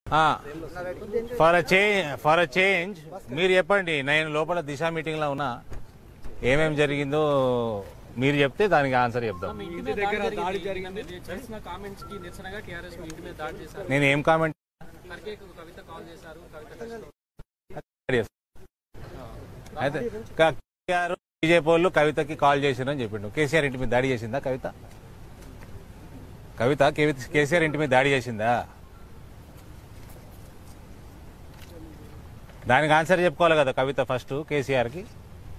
For a change for a change మీరు చెప్పండి నేను లోపల దిశ మీటింగ్ లో ఉన్నా ఏమేం జరిగిందో మీరు చెప్తే దానికి ఆన్సర్ చెప్దాం మీ ఇంటి దగ్గర దాడి జరిగింది మీరు చేసిన కామెంట్స్ కి నిరసనగా టీఆర్ఎస్ మీ ఇంటి మీద దాడి చేశారు నేను ఏం కామెంట్ ఖర్గే కవిత కాల్ చేశారు కవిత అయితే కేసీఆర్ బీజేపీ వాళ్ళు కవితకి కాల్ చేసిందని చెప్పిండు కేసీఆర్ ఇంటి మీద దాడి చేసిందా కవిత కవిత కేవి- కేసీఆర్ ఇంటి మీద దాడి చేసిందా దానికి ఆన్సర్ చెప్పుకోవాలి కదా కవిత ఫస్ట్ కేసీఆర్ కి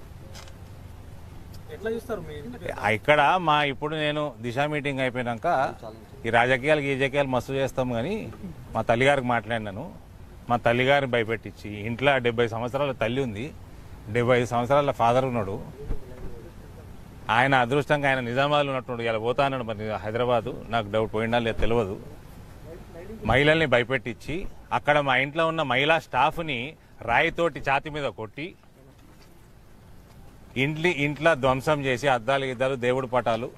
ఎట్లా చూస్తారు మీ ఇంటి ఆ ఇక్కడ మా ఇప్పుడు నేను దిశ మీటింగ్ అయిపోయినాక ఈ రాజకీయాలు గీజకీయాలు మస్తు చేస్తాం కానీ మా తల్లిగారికి మాట్లాడినాను మా తల్లిగారిని భయపెట్టించి ఇంట్లో డెబ్బై సంవత్సరాల తల్లి ఉంది డెబ్బై ఐదు సంవత్సరాల ఫాదర్ ఉన్నాడు ఆయన అదృష్టంగా ఆయన నిజామాబాద్లో ఉన్నట్టు ఇలా పోతా అన్నాడు మరి హైదరాబాదు నాకు డౌట్ పోయిందా లేదు తెలియదు మహిళల్ని భయపెట్టించి అక్కడ మా ఇంట్లో ఉన్న మహిళా స్టాఫ్ని రాయితోటి ఛాతి మీద కొట్టి ఇంట్లి ఇంట్లో ధ్వంసం చేసి అద్దాలు గిద్దాలు దేవుడి పటాలు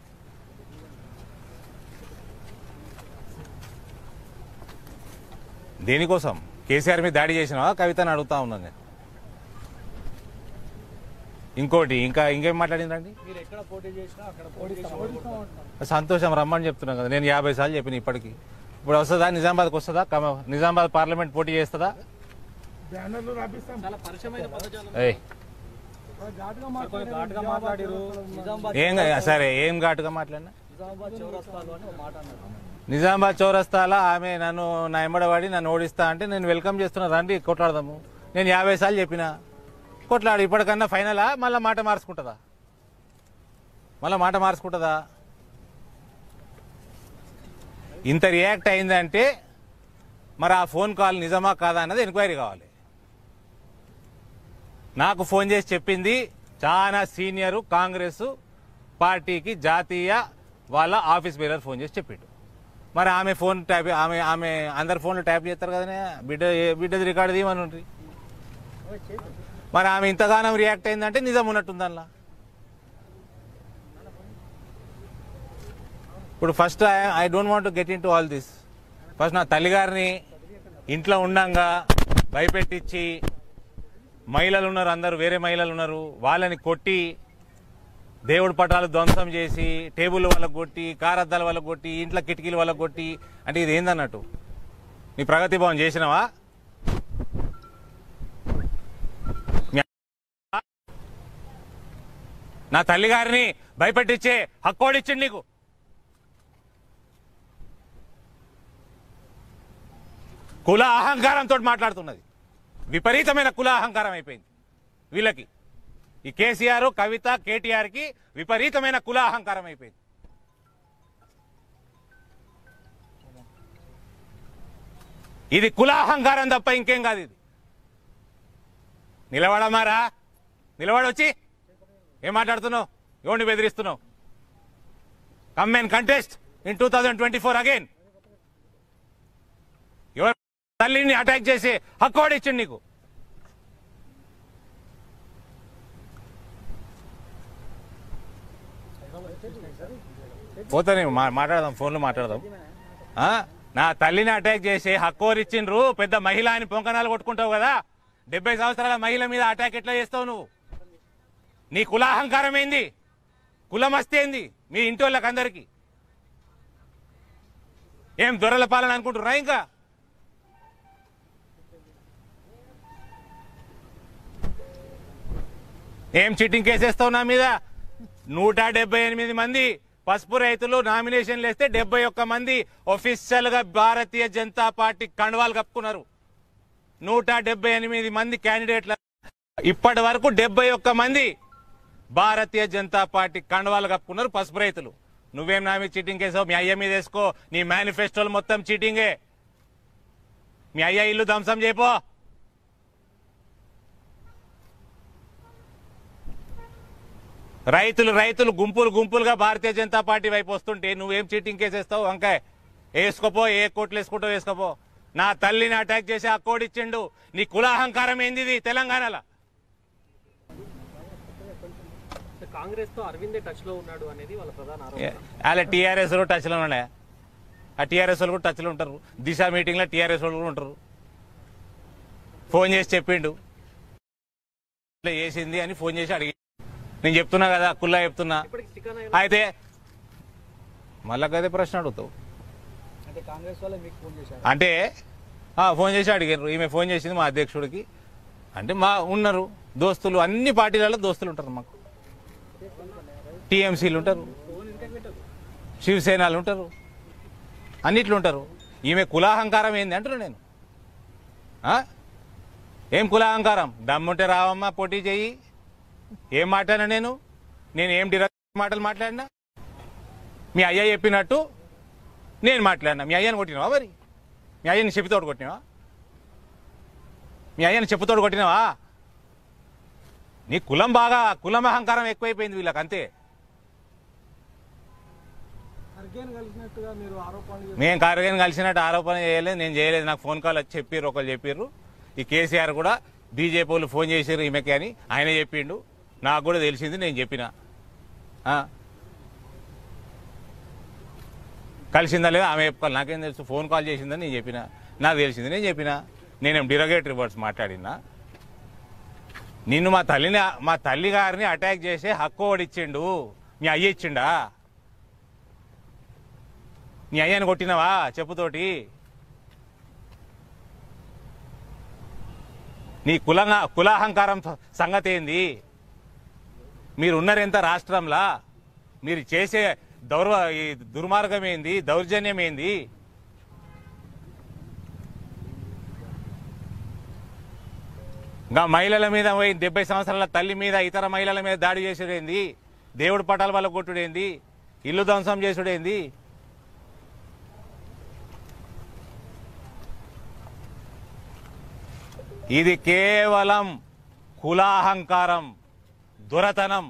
దేనికోసం కేసీఆర్ మీద దాడి చేసినావా కవితని అడుగుతా ఉన్నాను నేను ఇంకోటి ఇంకా ఇంకేం మాట్లాడిందండి మీరు ఎక్కడ పోటీ చేసినా అక్కడ పోటీ చేసిన సంతోషం రమ్మని చెప్తున్నాం కదా నేను యాభై సార్లు చెప్పిన ఇప్పటికి ఇప్పుడు వస్తుందా నిజామాబాద్కి వస్తుందా కమ- నిజామాబాద్ పార్లమెంట్ పోటీ చేస్తుందా చాలా పరిచయమైన పదజాలం ఏయ్ కొంచెం ఘాటుగా మాట్లాడారు నిజామాబాద్ ఏం సరే ఏం ఘాటుగా మాట్లాడినా నిజామాబాద్ చౌరస్తాలు అని ఒక మాట అన్నారు నిజామాబాద్ చౌరస్తాలో ఆమె నన్ను నా ఎంబడవాడి నన్ను ఓడిస్తా అంటే నేను వెల్కమ్ చేస్తున్నా రండి కొట్లాడదాము నేను యాభై సార్లు చెప్పిన కొట్లాడు ఇప్పటికన్నా ఫైనలా మళ్ళీ మాట మార్చుకుంటుందా మళ్ళీ మాట మార్చుకుంటుందా ఇంత రియాక్ట్ అయిందంటే మరి ఆ ఫోన్ కాల్ నిజమా కాదా అన్నది ఎంక్వైరీ కావాలి నాకు ఫోన్ చేసి చెప్పింది చాలా సీనియర్ కాంగ్రెస్ పార్టీకి జాతీయ వాళ్ళ ఆఫీస్ బేరర్ ఫోన్ చేసి చెప్పిండు మరి ఆమె ఫోన్ ట్యాప్ ఆమె ఆమె అందరి ఫోన్లు ట్యాప్ చేస్తారు కదనే బిడ్డ బిడ్డది రికార్డు తీయమని ఉంటుంది మరి ఆమె ఇంతగానం రియాక్ట్ అయిందంటే నిజం ఉన్నట్టుంది అందులో ఇప్పుడు first I don't want get in to all this first నా తల్లిగారిని ఇంట్లో ఉండంగా భయపెట్టించి మహిళలు ఉన్నారు అందరు వేరే మహిళలు ఉన్నారు వాళ్ళని కొట్టి దేవుడి పటాలు ధ్వంసం చేసి టేబుల్ వాళ్ళకు కొట్టి కారద్దాల వాళ్ళకు కొట్టి ఇంట్లో కిటికీలు వాళ్ళకు కొట్టి అంటే ఇది ఏందన్నట్టు నీ ప్రగతి భవన్ చేసినావా మీ అ- నా తల్లిగారిని భయపెట్టించే హక్కోడిచ్చిండు నీకు కుల అహంకారంతో మాట్లాడుతున్నది విపరీతమైన కుల అహంకారం అయిపోయింది వీళ్ళకి ఈ కేసీఆర్ కవిత కేటీఆర్ కి విపరీతమైన కుల అహంకారం అయిపోయింది ఇది కుల అహంకారం తప్ప ఇంకేం కాదు ఇది నిలబడమారా నిలబడొచ్చి ఏం మాట్లాడుతున్నావు ఎవరిని బెదిరిస్తున్నావు come and contest in two thousand twenty four again ఎవరు తల్లిని అటాక్ చేసి హక్కు ఇచ్చిండు నీకు పోతానే మా- మాట్లాడదాం ఫోన్లో మాట్లాడదాం ఆ? నా తల్లిని అటాక్ చేసి హక్కోరిచ్చిండ్రు పెద్ద మహిళ అని పొంకనాలు కొట్టుకుంటావు కదా డెబ్బై సంవత్సరాల మహిళ మీద అటాక్ ఎట్లా చేస్తావు నువ్వు నీ కులాహంకారం ఏంది కులమస్తి ఏంది మీ ఇంటి వాళ్ళకి అందరికీ ఏం దొరల పాలన అనుకుంటున్నా ఇంకా ఏం చీటింగ్ కేసేస్తావు నా మీద నూట డెబ్బై ఎనిమిది మంది పసుపు రైతులు నామినేషన్లు వేస్తే డెబ్బై ఒక్క మంది ఒఫీషియల్ గా భారతీయ జనతా పార్టీ కండువాలు కప్పుకున్నారు నూట డెబ్బై ఎనిమిది మంది క్యాండిడేట్ల ఇప్పటి వరకు డెబ్బై ఒక్క మంది భారతీయ జనతా పార్టీ కండువాలు కప్పుకున్నారు పసుపు రైతులు నువ్వేం నా మీద చీటింగ్ కేసావు మీ అయ్య మీద వేసుకో నీ మేనిఫెస్టోలు మొత్తం చీటింగే మీ అయ్య ఇల్లు ధ్వంసం చేయపో రైతులు రైతులు గుంపులు గుంపులుగా భారతీయ జనతా పార్టీ వైపు వస్తుంటే నువ్వేం చీటింగ్ కేసేస్తావు వంకాయ వేసుకోపో ఏ కోట్లు వేసుకుంటావు వేసుకోపో నా తల్లిని అటాక్ చేసి ఆ కోడ్ ఇచ్చిండు నీ కులాహంకారం ఏంది ఇది తెలంగాణలో కాంగ్రెస్ తో అరవిందే టచ్ లో ఉన్నాడు అనేది వాళ్ళ ప్రధాన ఆరోపణ వాళ్ళ టీఆర్ఎస్ లో టచ్ లో ఉన్నాయి ఆ టీఆర్ఎస్ వాళ్ళు కూడా టచ్లో ఉంటారు దిశ మీటింగ్లో టీఆర్ఎస్ వాళ్ళు కూడా ఉంటారు ఫోన్ చేసి చెప్పిండు ఇట్లా చేసింది అని ఫోన్ చేసి అడిగి నేను చెప్తున్నా కదా కుల్లా చెప్తున్నా ఇప్పటికి చికెన్ అయితే మళ్ళా గదే ప్రశ్న అడుగుతావు అంటే కాంగ్రెస్ వాళ్ళే మీకు ఫోన్ చేశారు అంటే ఆ, ఫోన్ చేసి అడిగారు ఈమె ఫోన్ చేసింది మా అధ్యక్షుడికి అంటే మా ఉన్నారు దోస్తులు అన్ని పార్టీలలో దోస్తులు ఉంటారు మాకు టీఎంసీలు ఉంటారు శివసేనలు ఉంటారు అన్నిట్లు ఉంటారు ఈమె కులాహంకారం ఏంది అంటున్నా నేను ఆ? ఏం కులాహంకారం దమ్ముంటే రావమ్మా పోటీ చెయ్యి ఏం మాట్లాడినా నేను నేను ఏం డిరెక్ట్ మాటలు మాట్లాడినా మీ అయ్య చెప్పినట్టు నేను మాట్లాడినా మీ అయ్యని కొట్టినావా మరి మీ అయ్యని చెప్పుతోడు కొట్టినావా మీ అయ్యని చెప్పుతోడు కొట్టినావా నీ కులం బాగా కులం అహంకారం ఎక్కువైపోయింది వీళ్ళకి అంతే ఖర్గేని కలిసినట్టుగా మీరు ఆరోపణలు చేస్తున్నారు. మేము కార్యక్రమం కలిసినట్టు ఆరోపణ చేయలేదు నేను చేయలేదు నాకు ఫోన్ కాల్ వచ్చి చెప్పారు ఒకరు చెప్పారు ఈ కేసీఆర్ కూడా బీజేపీ వాళ్ళు ఫోన్ చేశారు ఈమెకి అని ఆయన చెప్పిండు నాకు కూడా తెలిసింది నేను చెప్పిన ఆ. కలిసిందా లేదా ఆమె చెప్పుకోవాలి నాకేం తెలుసు ఫోన్ కాల్ చేసిందని నేను చెప్పిన నాకు తెలిసింది నేను చెప్పిన నేనేం డిరగేటరీ వర్డ్స్ మాట్లాడినా నిన్ను మా తల్లిని మా తల్లి గారిని అటాక్ చేసే హక్కు ఓడిచ్చిండు మీ అయ్య ఇచ్చిండా నీ అయ్యాన్ని కొట్టినవా చెప్పుతోటి నీ కులంగా కులాహంకారం స- సంగతి ఏంది మీరు ఉన్నారెంత రాష్ట్రంలా మీరు చేసే దౌర్వ ఈ దుర్మార్గం ఏంది దౌర్జన్యం ఏంది ఇంకా మహిళల మీద పోయి డెబ్బై సంవత్సరాల తల్లి మీద ఇతర మహిళల మీద దాడి చేసుడేంది దేవుడు పటాల వల్ల కొట్టుడేంది ఇల్లు ధ్వంసం చేసుడేంది ఇది కేవలం కులాహంకారం దురతనం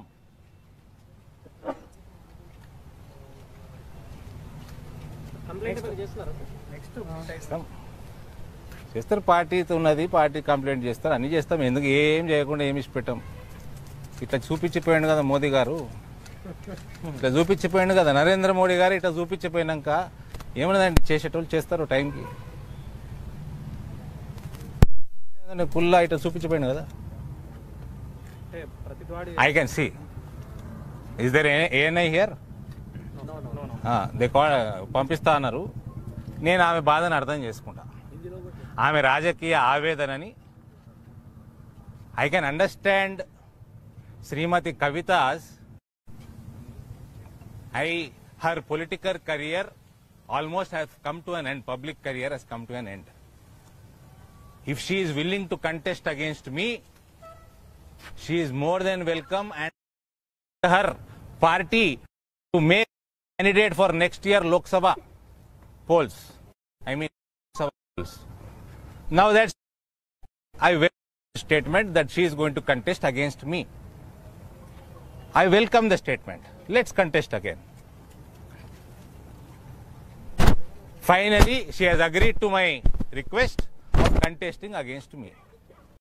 కంప్లైంట్ ఏమైనా చేస్తున్నారా చేస్తాం చేస్తారు పార్టీతో ఉన్నది పార్టీ కంప్లైంట్ చేస్తారు అన్ని చేస్తాం ఎందుకు ఏం చేయకుండా ఏమి పెట్టాం ఇట్లా చూపించిపోయాడు కదా మోదీ గారు ఇట్లా చూపించిపోయాడు కదా నరేంద్ర మోడీ గారు ఇట్లా చూపించిపోయినాక ఏమన్నదండి చేసేటోళ్ళు చేస్తారు టైంకి పుల్లా ఇట్లా చూపించిపోయాడు కదా అంటే ప్రతివాడి I can see is there ANI here no no no they పంపిస్తా అన్నారు నేను ఆమె బాధను అర్థం చేసుకుంటా హిందీలో కూడా ఆమె రాజకీయ ఆవేదనని I can understand Shrimati Kavitha's I her political career almost has come to an end public career has come to an end if she is willing to contest against me she is more than welcome and her party to make candidate for next year Lok Sabha polls. I mean, Lok Sabha polls. Now that's I welcome the statement that she is going to contest against me. I welcome the statement. Let's contest again. Finally, she has agreed to my request of contesting against me.